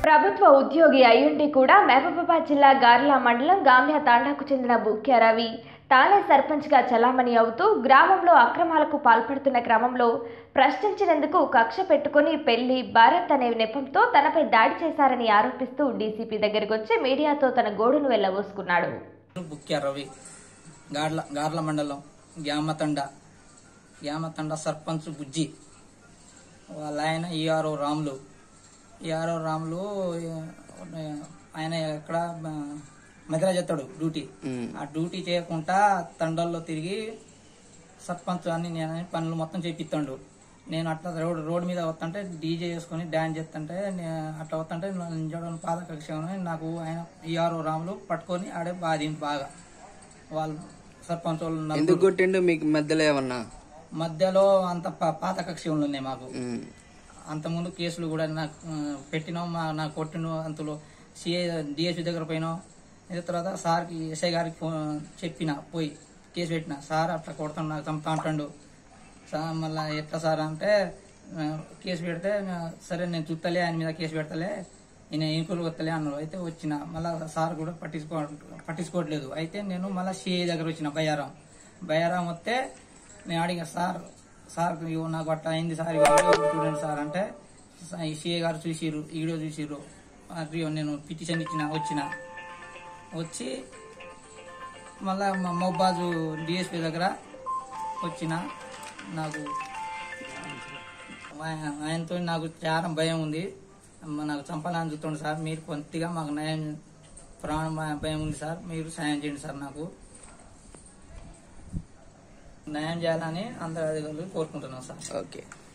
ప్రభుత్వ ఉద్యోగి అయ్యుండి కూడా మహబూబాబాద్ జిల్లా గార్ల మండలం గామ్య తాండాకు చెందిన బుక్య రవి తానే సర్పంచ్గా చలామణి అవుతూ గ్రామంలో అక్రమాలకు పాల్పడుతున్న క్రమంలో ప్రశ్నించినందుకు కక్ష పెట్టుకుని పెళ్లి భారత్ అనే నెపంతో తనపై దాడి చేశారని ఆరోపిస్తూ డీసీపీ దగ్గరకు వచ్చి మీడియాతో తన గోడును వెళ్లబోసుకున్నాడు బుక్య రవి గార్ల గార్ల మండలం గ్యామతండ గ్యామతండ సర్పంచ్ బుజ్జి వాళ్ళ ఆయన ఈఆర్ఓ రాములు ఈఆర్ఓ రాములు ఆ, ఆయన ఎక్కడ మెదరా చేస్తాడు డ్యూటీ ఆ డ్యూటీ చేయకుండా తండల్లో తిరిగి సర్పంచ్ అని నేను పనులు మొత్తం చేపిస్తాడు నేను అట్లా రోడ్ రోడ్ మీద వస్తుంటే డీజే చేసుకుని డాన్స్ చేస్తుంటే నే- అట్లా వస్తుంటే నిజడం పాదకక్ష నాకు ఆయన ఈఆర్ఓ రాములు పట్టుకొని ఆడే బాధింది బాగా వాళ్ళు సర్పంచ్ వాళ్ళు నలుగురు. ఎందుకు కొట్టిండు మీకు మధ్యలో ఏమన్నా మధ్యలో అంత పా- పాత కక్షలు ఉన్నాయి మాకు ఉమ్. అంతకుముందు కేసులు కూడా నాకు ఆ, పెట్టినాం మా నాకు కొట్టిన అంతలో సిఐ డిఎస్పీ దగ్గర పోయినాం ఇదే తర్వాత సార్కి ఎస్ఐ గారికి ఫోన్ చెప్పిన పోయి కేసు పెట్టిన సార్ అట్లా కొడతాను నాకు చంపుతా అంటాడు సార్ మళ్ళీ ఎట్లా సార్ అంటే ఆ, కేసు పెడితే ఆ, సరే నేను చూస్తలే ఆయన మీద కేసు పెడతలే నేను ఎన్నికలు వస్తలే అన్నారు అయితే వచ్చిన మళ్ళీ సార్ కూడా పట్టించుకో పట్టించుకోవట్లేదు అయితే నేను మళ్ళీ సిఐ దగ్గర వచ్చిన బయ్యారం బయ్యారం వస్తే నేను అడిగా సార్ సార్ ఇగో నాకు అట్లా అయింది సార్ ఇగో వీడియో చూడండి సార్ అంటే స- ఈ సిఏ గారు చూసిర్రు ఈ వీడియో చూసిర్రు అది నేను పిటిషన్ ఇచ్చిన వచ్చిన వచ్చి మళ్ళా మా మౌబాజు డిఎస్పీ దగ్గర వచ్చిన నాకు ఆయన- ఆయనతో నాకు చాలా భయం ఉంది అమ్మ నాకు చంపాలని చూస్తుండే సార్ మీరు కొద్దిగా మాకు న్యాయం ప్రాణం భయం ఉంది సార్ మీరు సాయం చేయండి సార్ నాకు న్యాయం చేయాలని అందరి అధికారులు కోరుకుంటున్నాం సార్ ఓకే